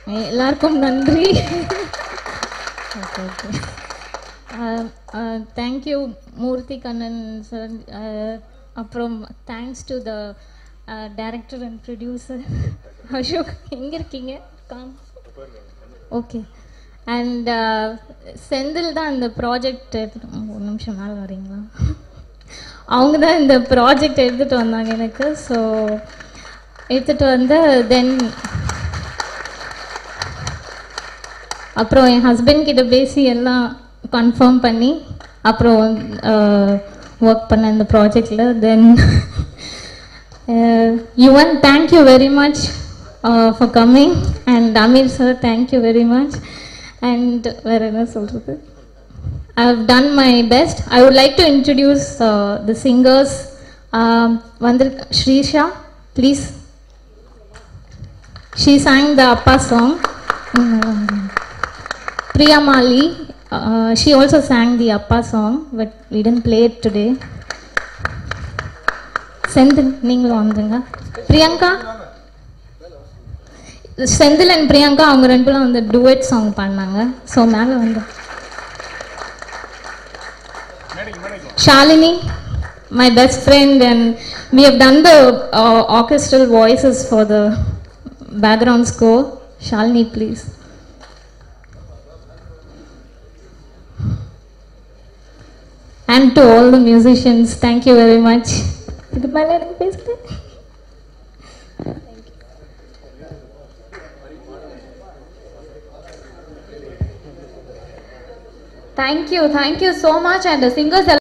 எல்லாருக்கும் நன்றி okay okay thank you Murthy Kannan sir அப்புறம் thanks to the director and producer Ashok எங்கே இருக்கீங்க காம் ஓகே அண்ட் செந்தில் தான் இந்த ப்ராஜெக்ட் எடுத்துட்டு ஒரு நிமிஷம் மேலே வரீங்களா அவங்க தான் இந்த ப்ராஜெக்ட் எடுத்துகிட்டு வந்தாங்க எனக்கு ஸோ எடுத்துகிட்டு வந்து தென் அப்புறம் என் ஹஸ்பண்ட் கிட்ட பேசி எல்லாம் கன்ஃபார்ம் பண்ணி அப்புறம் ஒர்க் பண்ண இந்த ப்ராஜெக்டில் then Yuvan thank you very much for coming and Ameer sir thank you very much and வேறு என்ன சொல்கிறது I have done my best. I would like to introduce uh, the singers. Um, Vandr Shrisha, please. She sang the Appa song. Mm, Priya Mali, uh, she also sang the Appa song, but we didn't play it today. Senthil நீங்களும் வந்துங்க Priyanka Senthil and Priyanka அவங்க ரெண்டு பேரும் வந்து duet song பண்ணாங்க so மேலே வந்து Shalini, my best friend, and we have done the uh, orchestral voices for the background score. Shalini, please. And to all the musicians, thank you very much. இதுக்கு மேல எனக்கு பேசுறேன் Thank you, thank you so much, and the singers.